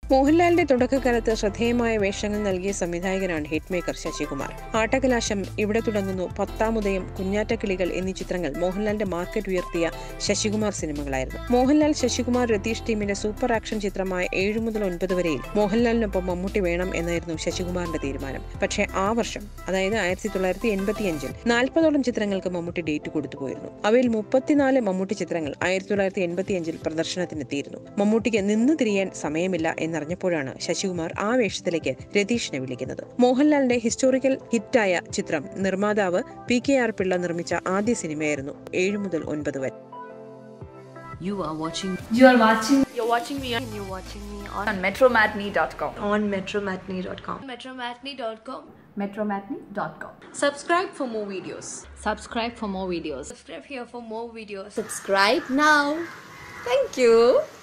മോഹൻലാലിന്റെ തുടക്കകാലത്ത് ശ്രദ്ധേയമായ വേഷങ്ങൾ നൽകിയ സംവിധായകനാണ് ഹിറ്റ് മേക്കർ ശശികുമാർ ആട്ടകലാശം ഇവിടെ തുടങ്ങുന്നു പത്താമുദയം കുഞ്ഞാറ്റക്കിളികൾ എന്നീ ചിത്രങ്ങൾ മോഹൻലാലിന്റെ മാർക്കറ്റ് ഉയർത്തിയ ശശികുമാർ സിനിമകളായിരുന്നു മോഹൻലാൽ ശശികുമാർ രതീഷ് ടീമിന്റെ സൂപ്പർ ആക്ഷൻ ചിത്രമായ ഏഴു മുതൽ ഒൻപത് വരെയിൽ മോഹൻലാലിനൊപ്പം മമ്മൂട്ടി വേണം എന്നായിരുന്നു ശശികുമാറിന്റെ തീരുമാനം പക്ഷേ ആ വർഷം അതായത് ആയിരത്തി തൊള്ളായിരത്തി എൺപത്തിയഞ്ചിൽ നാൽപ്പതോളം ചിത്രങ്ങൾക്ക് മമ്മൂട്ടി ഡേറ്റ് കൊടുത്തുപോയിരുന്നു അവയിൽ മുപ്പത്തിനാല് മമ്മൂട്ടി ചിത്രങ്ങൾ ആയിരത്തി തൊള്ളായിരത്തി എൺപത്തിയഞ്ചിൽ പ്രദർശനത്തിനെത്തിയിരുന്നു മമ്മൂട്ടിക്ക് നിന്ന് തിരിയാൻ സമയമില്ല എന്നറിഞ്ഞപ്പോഴാണ് ശശികുമാർ ആ വേഷത്തിലേക്ക് രതീഷിനെ വിളിക്കുന്നത് മോഹൻലാലിന്റെ ഹിസ്റ്റോറിക്കൽ ഹിറ്റായ ചിത്രം നിർമ്മാതാവ് പി കെ ആർ പിള്ള നിർമ്മിച്ച ആദ്യ സിനിമയായിരുന്നു ഏഴു മുതൽ ഒൻപത് വരെ You are watching You are watching You're watching me on you're watching me on, on metromatney.com. on metromatney.com. metromatney.com. Metromatney.com. Subscribe for more videos. subscribe for more videos. Subscribe here for more videos. Subscribe now. Thank you.